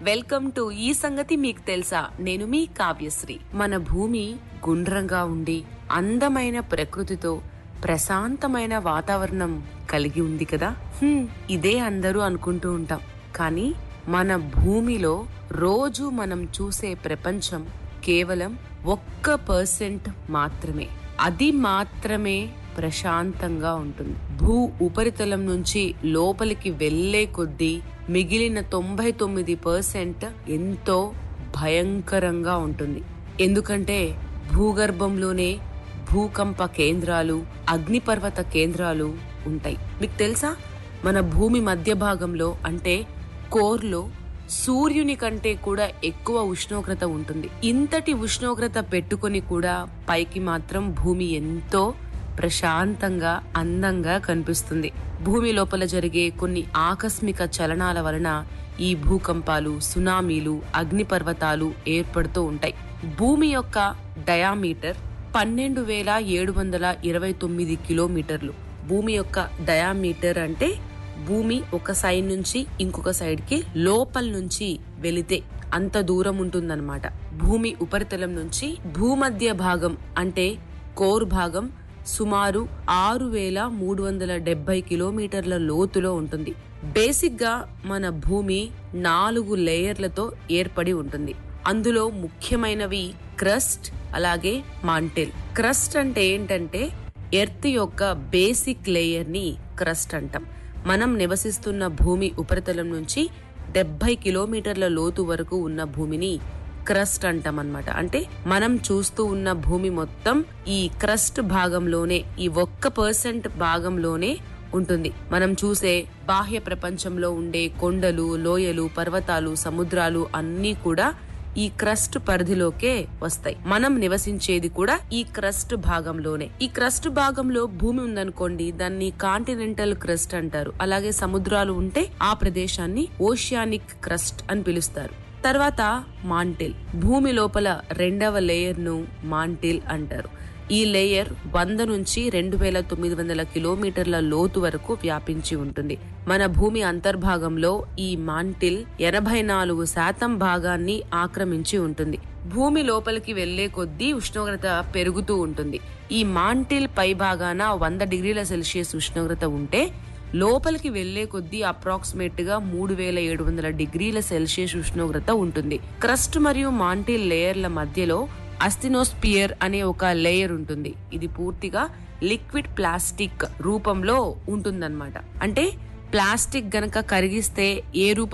welcome to ఈ సంగతి మీకు తెలుసా నేను మీ కావ్యశ్రీ మన భూమి గుండ్రంగా ఉండి అందమైన ప్రకృతితో ప్రశాంతమైన వాతావరణం కలిగి ఉంది కదా హ్మ్, ఇదే అందరూ అనుకుంటూ ఉంటాం కానీ మన భూమిలో రోజు మనం చూసే ప్రపంచం కేవలం ఒక్క పర్సెంట్ మాత్రమే అది మాత్రమే ప్రశాంతంగా ఉంటుంది భూ ఉపరితలం నుంచి లోపలికి వెళ్లే కొద్దీ మిగిలిన తొంభై తొమ్మిది పర్సెంట్ ఎంతో భయంకరంగా ఉంటుంది ఎందుకంటే భూగర్భంలోనే భూకంప కేంద్రాలు అగ్నిపర్వత కేంద్రాలు ఉంటాయి మీకు తెలుసా మన భూమి మధ్య భాగంలో అంటే కోర్లో సూర్యుని కంటే కూడా ఎక్కువ ఉష్ణోగ్రత ఉంటుంది ఇంతటి ఉష్ణోగ్రత పెట్టుకొని కూడా పైకి మాత్రం భూమి ఎంతో ప్రశాంతంగా అందంగా కనిపిస్తుంది భూమి లోపల జరిగే కొన్ని ఆకస్మిక చలనాల వలన ఈ భూకంపాలు సునామీలు అగ్నిపర్వతాలు ఏర్పడుతూ ఉంటాయి భూమి యొక్క డయామీటర్ పన్నెండు వేల ఏడు వందల ఇరవై తొమ్మిది కిలోమీటర్లు భూమి యొక్క డయామీటర్ అంటే భూమి ఒక సైడ్ నుంచి ఇంకొక సైడ్ కి లోపల నుంచి వెళితే అంత దూరం ఉంటుందన్నమాట భూమి ఉపరితలం నుంచి భూమధ్య భాగం అంటే కోర్ భాగం సుమారు ఆరు వేల మూడు వందల డెబ్బై కిలోమీటర్ల లోతులో ఉంటుంది బేసిక్ గా మన భూమి నాలుగు లేయర్లతో ఏర్పడి ఉంటుంది అందులో ముఖ్యమైనవి క్రస్ట్ అలాగే మాంటెల్ క్రస్ట్ అంటే ఏంటంటే ఎర్త్ యొక్క బేసిక్ లేయర్ ని క్రస్ట్ అంటాం మనం నివసిస్తున్న భూమి ఉపరితలం నుంచి డెబ్బై కిలోమీటర్ల లోతు వరకు ఉన్న భూమిని క్రస్ట్ అంటాం అనమాట అంటే మనం చూస్తూ ఉన్న భూమి మొత్తం ఈ క్రస్ట్ భాగంలోనే ఈ ఒక్క పర్సెంట్ భాగంలోనే ఉంటుంది మనం చూసే బాహ్య ప్రపంచంలో ఉండే కొండలు లోయలు పర్వతాలు సముద్రాలు అన్నీ కూడా ఈ క్రస్ట్ పరిధిలోకే వస్తాయి మనం నివసించేది కూడా ఈ క్రస్ట్ భాగంలోనే ఈ క్రస్ట్ భాగంలో భూమి ఉందనుకోండి దాన్ని కాంటినెంటల్ క్రస్ట్ అంటారు అలాగే సముద్రాలు ఉంటే ఆ ప్రదేశాన్ని ఓషియానిక్ క్రస్ట్ అని పిలుస్తారు తర్వాత మాంటిల్ భూమి లోపల రెండవ లేయర్ ను మాంటిల్ అంటారు ఈ లేయర్ వంద నుంచి రెండు వేల తొమ్మిది వందల కిలోమీటర్ల లోతు వరకు వ్యాపించి ఉంటుంది మన భూమి అంతర్భాగంలో ఈ మాంటిల్ ఎనభై నాలుగు శాతం భాగాన్ని ఆక్రమించి ఉంటుంది భూమి లోపలికి వెళ్లే కొద్దీ ఉష్ణోగ్రత పెరుగుతూ ఉంటుంది ఈ మాంటిల్ పై భాగాన వంద డిగ్రీల సెల్సియస్ ఉష్ణోగ్రత ఉంటే లోపలికి వెళ్లే కొద్దీ అప్రాక్సిమేట్ గా మూడు వేల ఏడు వందల డిగ్రీల సెల్సియస్ ఉష్ణోగ్రత ఉంటుంది క్రస్ట్ మరియు మాంటిల్ లేయర్ల మధ్యలో అస్థినోస్పియర్ అనే ఒక లేయర్ ఉంటుంది ఇది పూర్తిగా లిక్విడ్ ప్లాస్టిక్ రూపంలో ఉంటుందన్నమాట అంటే ప్లాస్టిక్ గనక కరిగిస్తే ఏ రూపం